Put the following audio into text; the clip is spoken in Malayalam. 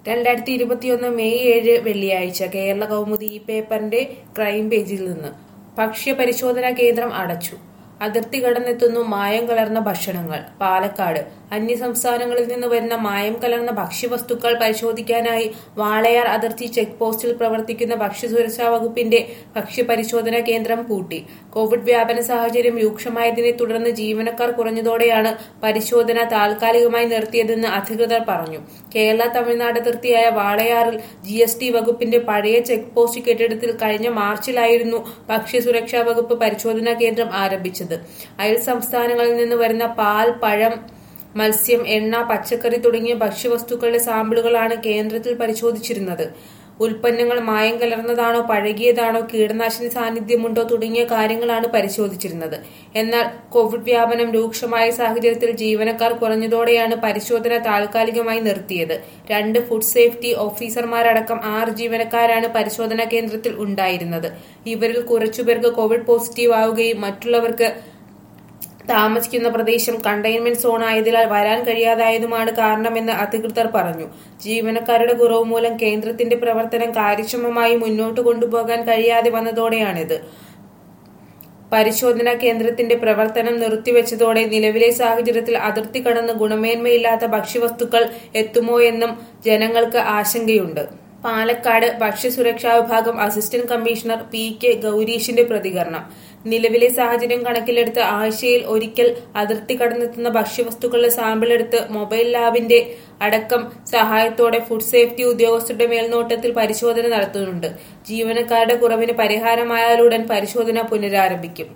രണ്ടായിരത്തി ഇരുപത്തിയൊന്ന് മെയ് ഏഴ് വെള്ളിയാഴ്ച കേരള കൗമുദി ഈ പേപ്പറിന്റെ ക്രൈം പേജിൽ നിന്ന് ഭക്ഷ്യപരിശോധനാ കേന്ദ്രം അടച്ചു അതിർത്തി കടന്നെത്തുന്നു മായം കലർന്ന ഭക്ഷണങ്ങൾ പാലക്കാട് അന്യസംസ്ഥാനങ്ങളിൽ നിന്ന് വരുന്ന മായം കലർന്ന ഭക്ഷ്യവസ്തുക്കൾ പരിശോധിക്കാനായി വാളയാർ അതിർത്തി ചെക്ക് പോസ്റ്റിൽ പ്രവർത്തിക്കുന്ന ഭക്ഷ്യസുരക്ഷാ വകുപ്പിന്റെ ഭക്ഷ്യപരിശോധനാ കേന്ദ്രം പൂട്ടി കോവിഡ് വ്യാപന സാഹചര്യം രൂക്ഷമായതിനെ തുടർന്ന് ജീവനക്കാർ കുറഞ്ഞതോടെയാണ് പരിശോധന താൽക്കാലികമായി നിർത്തിയതെന്ന് അധികൃതർ പറഞ്ഞു കേരള തമിഴ്നാട് അതിർത്തിയായ വാളയാറിൽ ജി എസ് ടി വകുപ്പിന്റെ പഴയ ചെക്ക് പോസ്റ്റ് കെട്ടിടത്തിൽ കഴിഞ്ഞ മാർച്ചിലായിരുന്നു ഭക്ഷ്യസുരക്ഷാ വകുപ്പ് പരിശോധനാ കേന്ദ്രം ആരംഭിച്ചത് അയൽ സംസ്ഥാനങ്ങളിൽ നിന്ന് വരുന്ന പാൽ പഴം മത്സ്യം എണ്ണ പച്ചക്കറി തുടങ്ങിയ ഭക്ഷ്യവസ്തുക്കളുടെ സാമ്പിളുകളാണ് കേന്ദ്രത്തിൽ പരിശോധിച്ചിരുന്നത് ഉൽപ്പന്നങ്ങൾ മായം കലർന്നതാണോ പഴകിയതാണോ കീടനാശിനി സാന്നിധ്യമുണ്ടോ തുടങ്ങിയ കാര്യങ്ങളാണ് പരിശോധിച്ചിരുന്നത് എന്നാൽ കോവിഡ് വ്യാപനം രൂക്ഷമായ സാഹചര്യത്തിൽ ജീവനക്കാർ കുറഞ്ഞതോടെയാണ് പരിശോധന താൽക്കാലികമായി നിർത്തിയത് രണ്ട് ഫുഡ് സേഫ്റ്റി ഓഫീസർമാരടക്കം ആറ് ജീവനക്കാരാണ് പരിശോധനാ കേന്ദ്രത്തിൽ ഉണ്ടായിരുന്നത് ഇവരിൽ കുറച്ചുപേർക്ക് കോവിഡ് പോസിറ്റീവ് ആവുകയും മറ്റുള്ളവർക്ക് താമസിക്കുന്ന പ്രദേശം കണ്ടെയ്ൻമെന്റ് സോൺ ആയതിനാൽ വരാൻ കഴിയാതായതുമാണ് കാരണമെന്ന് അധികൃതർ പറഞ്ഞു ജീവനക്കാരുടെ കുറവ് മൂലം കേന്ദ്രത്തിന്റെ പ്രവർത്തനം കാര്യക്ഷമമായി മുന്നോട്ട് കൊണ്ടുപോകാൻ കഴിയാതെ വന്നതോടെയാണിത് പരിശോധനാ കേന്ദ്രത്തിന്റെ പ്രവർത്തനം നിർത്തിവെച്ചതോടെ നിലവിലെ സാഹചര്യത്തിൽ അതിർത്തി കടന്ന് ഗുണമേന്മയില്ലാത്ത ഭക്ഷ്യവസ്തുക്കൾ എത്തുമോ എന്നും ജനങ്ങൾക്ക് ആശങ്കയുണ്ട് പാലക്കാട് ഭക്ഷ്യസുരക്ഷാ വിഭാഗം അസിസ്റ്റന്റ് കമ്മീഷണർ പി കെ ഗൌരീഷിന്റെ പ്രതികരണം നിലവിലെ സാഹചര്യം കണക്കിലെടുത്ത് ആഴ്ചയിൽ ഒരിക്കൽ അതിർത്തി കടന്നെത്തുന്ന ഭക്ഷ്യവസ്തുക്കളുടെ സാമ്പിൾ എടുത്ത് മൊബൈൽ ലാബിന്റെ അടക്കം സഹായത്തോടെ ഫുഡ് സേഫ്റ്റി ഉദ്യോഗസ്ഥരുടെ മേൽനോട്ടത്തിൽ പരിശോധന നടത്തുന്നുണ്ട് ജീവനക്കാരുടെ കുറവിന് പരിഹാരമായാലുടൻ പരിശോധന പുനരാരംഭിക്കും